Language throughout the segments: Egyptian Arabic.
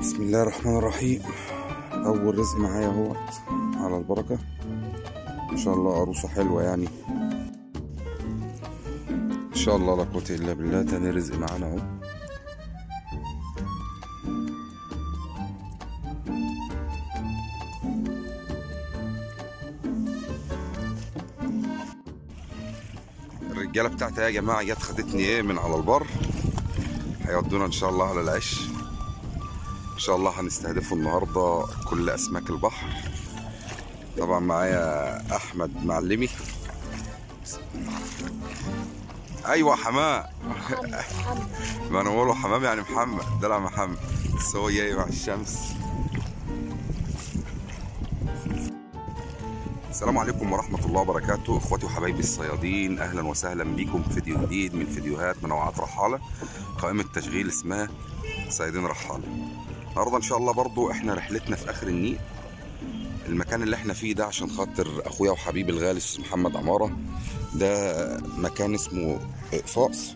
بسم الله الرحمن الرحيم اول رزق معايا اهوت على البركه ان شاء الله عروسه حلوه يعني ان شاء الله لا قوه الا بالله تاني رزق معانا اهو الرجاله بتاعتي يا جماعه جت خدتني ايه من على البر هيودونا ان شاء الله على العش ان شاء الله هنستهدفوا النهارده كل اسماك البحر طبعا معايا احمد معلمي ايوه حمام ما انا بقوله حمام يعني محمد دلع محمد بس هو جاي مع الشمس السلام عليكم ورحمة الله وبركاته اخواتي وحبايبي الصيادين اهلا وسهلا بكم في فيديو جديد من فيديوهات منوعات رحالة قائمة تشغيل اسمها صيادين رحالة النهارده ان شاء الله برضو احنا رحلتنا في اخر النيل المكان اللي احنا فيه ده عشان خاطر اخويا وحبيبي الغالي أستاذ محمد عمارة ده مكان اسمه اقفاص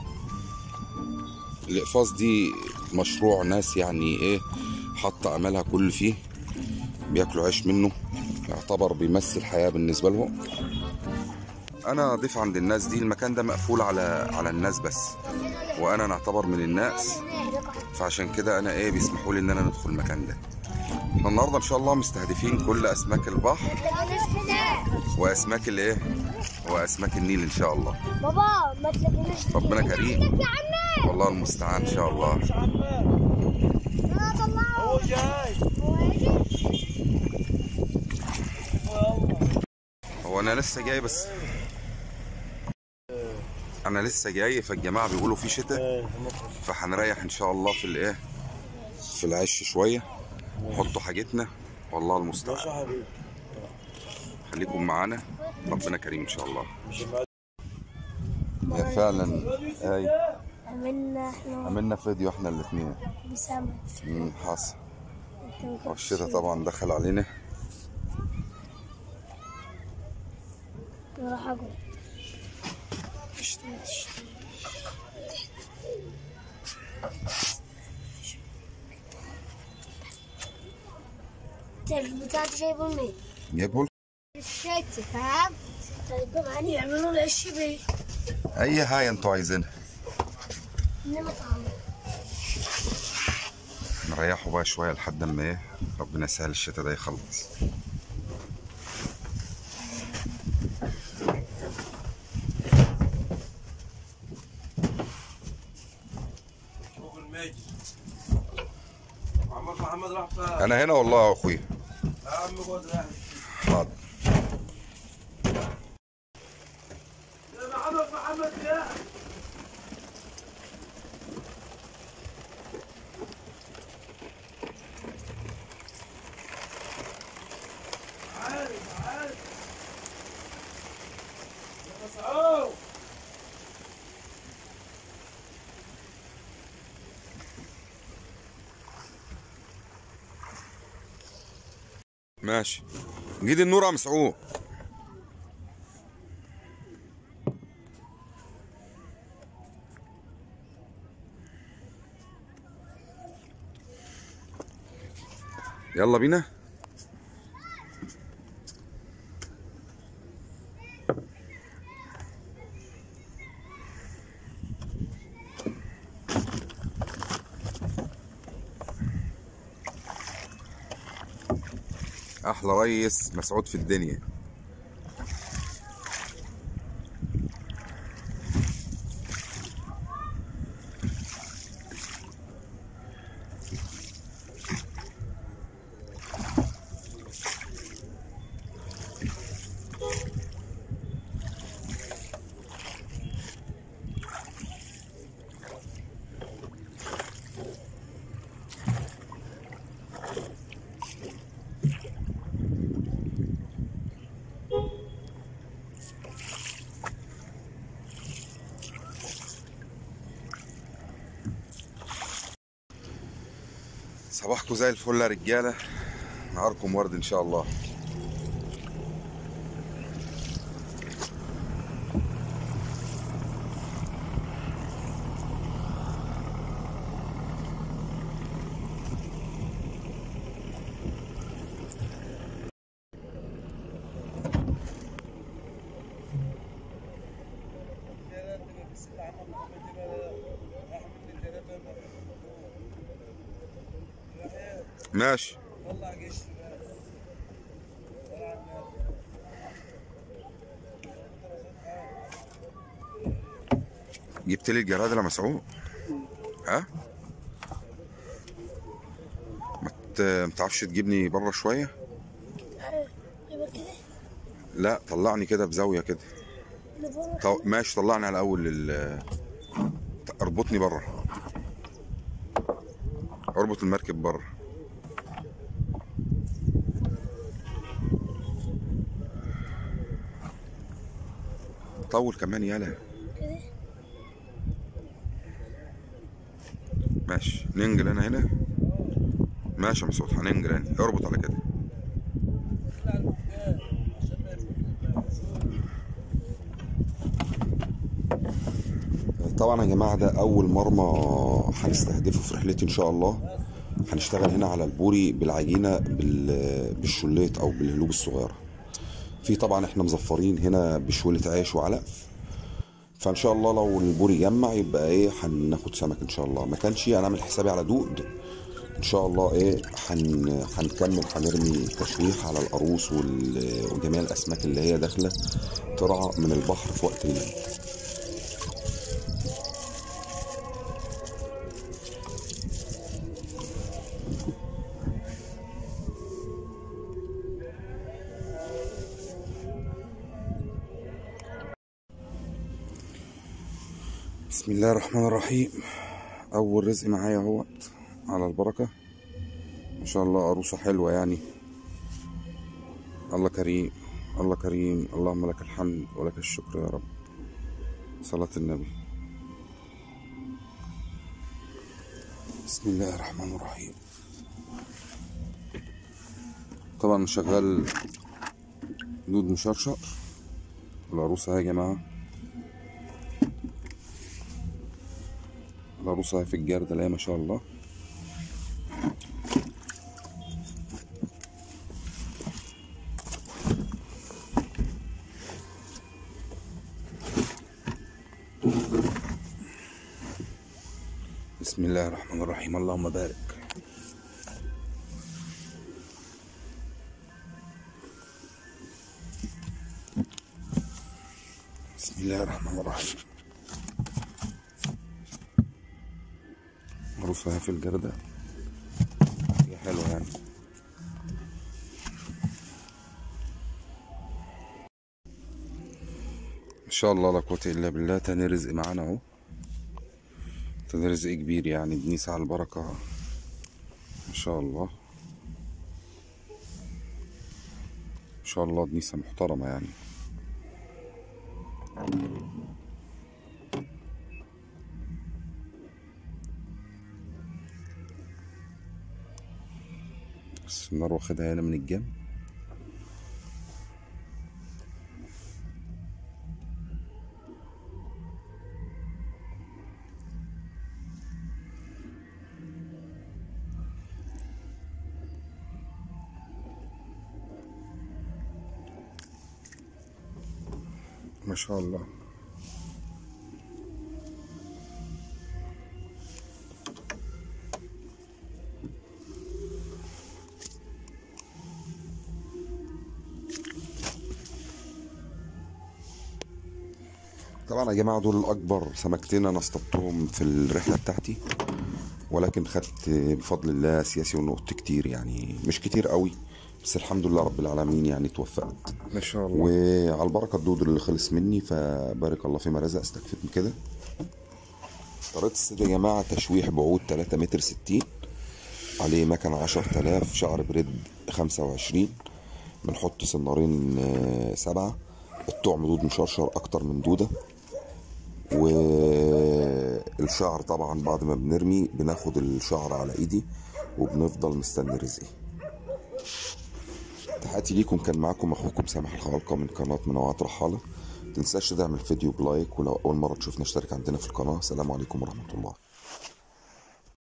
الاقفاص دي مشروع ناس يعني ايه حاطة املها كل فيه بياكلوا عيش منه يعتبر بيمثل حياة بالنسبة لهم أنا ضيف عند الناس دي المكان ده مقفول على على الناس بس وأنا نعتبر من الناس فعشان كده أنا إيه بيسمحوا لي إن أنا ندخل المكان ده إحنا النهاردة إن شاء الله مستهدفين كل أسماك البحر وأسماك الإيه وأسماك النيل إن شاء الله بابا ما تلاقيناش ربنا كريم يا عمي والله المستعان إن شاء الله انا طلعه هو جاي هو أنا لسه جاي بس أنا لسه جاي فالجماعة بيقولوا في شتاء فهنريح ان شاء الله في الايه في العش شويه نحطوا حاجتنا والله المستعان خليكم معانا ربنا كريم ان شاء الله يا فعلا اي عملنا احنا عملنا فيديو احنا الاثنين بسمك حصل والشتاء طبعا دخل علينا راح اقول تشتري تشتري البتاع دي جايبه منين؟ جايبه لكم الشتي فاهم؟ طيب يعني يعملوا لي الشي بيه اي حاجه انتوا عايزينها انما طعم نريحوا بقى شويه لحد ما ايه ربنا يسهل الشتاء ده يخلص شوف الميجي محمد محمد راح فين؟ انا هنا والله يا اخويا يا عم خد راح حاضر يا محمد محمد يا عارف عارف يا مسعود ماشي جيد النور يا مسعود يلا بينا احلى ريس مسعود في الدنيا صباحكم زي الفل يا رجاله نهاركم ورد ان شاء الله ماشي جبت لي الجراد يا مسعود ها ما ت- ما تعرفش تجيبني بره شويه يبقى كده لا طلعني كده بزاويه كده لبره طو... ماشي طلعني على اول ال... اربطني بره اربط المركب بره طول كمان يالا كده ماشي ننجل انا هنا ماشي يا مسعود هننجل يعني اربط على كده طبعا يا جماعه ده اول مرمى هنستهدفه في رحلتي ان شاء الله هنشتغل هنا على البوري بالعجينه بال- بالشليت او بالهلوب الصغيره في طبعا احنا مزفرين هنا بشوله عيش وعلف فان شاء الله لو البوري جمع يبقى ايه هناخد سمك ان شاء الله ما كانش هنعمل حسابي على دود ان شاء الله ايه هن هنكمل هنرمي تشويح على القاروص وال- وجميع الاسماك اللي هي داخله ترعى من البحر في وقت الليل بسم الله الرحمن الرحيم اول رزق معايا اهوت على البركه ما شاء الله عروسه حلوه يعني الله كريم الله كريم اللهم لك الحمد ولك الشكر يا رب صلاة النبي بسم الله الرحمن الرحيم طبعا شغال دود مشرشر العروسة اهي يا جماعة العروسة اهي في الجردة لا ما شاء الله بسم الله الرحمن الرحيم اللهم بارك بسم الله الرحمن الرحيم عروسها في الجردة هي حلوة يعني ان شاء الله لا قوة الا بالله تاني رزق معانا اهو تاني رزق كبير يعني بنيسة على البركة ما شاء الله ما شاء الله دنيسة محترمة يعني بس النار واخدها هنا من الجنب ما شاء الله طبعا يا جماعه دول الاكبر سمكتين انا اصطدتهم في الرحله بتاعتي ولكن خدت بفضل الله سياسي ونقط كتير يعني مش كتير قوي بس الحمد لله رب العالمين يعني توفقت ما شاء الله وعلى البركه الدود اللي خلص مني فبارك الله فيما رزق استكفيت من كده طريقه الصيد يا جماعه تشويح بعود 3 متر 60 عليه مكنه 10000 شعر بريد 25 بنحط سنارين آه، سبعة الطعم دود مشرشر اكتر من دوده والشعر طبعا بعد ما بنرمي بناخد الشعر على ايدي وبنفضل مستني رزقي تحياتي ليكم كان معاكم اخوكم سامح الخوالقه من قناه منوعات رحاله متنساش تدعم الفيديو بلايك ولو اول مره تشوفنا اشترك عندنا في القناه السلام عليكم ورحمه الله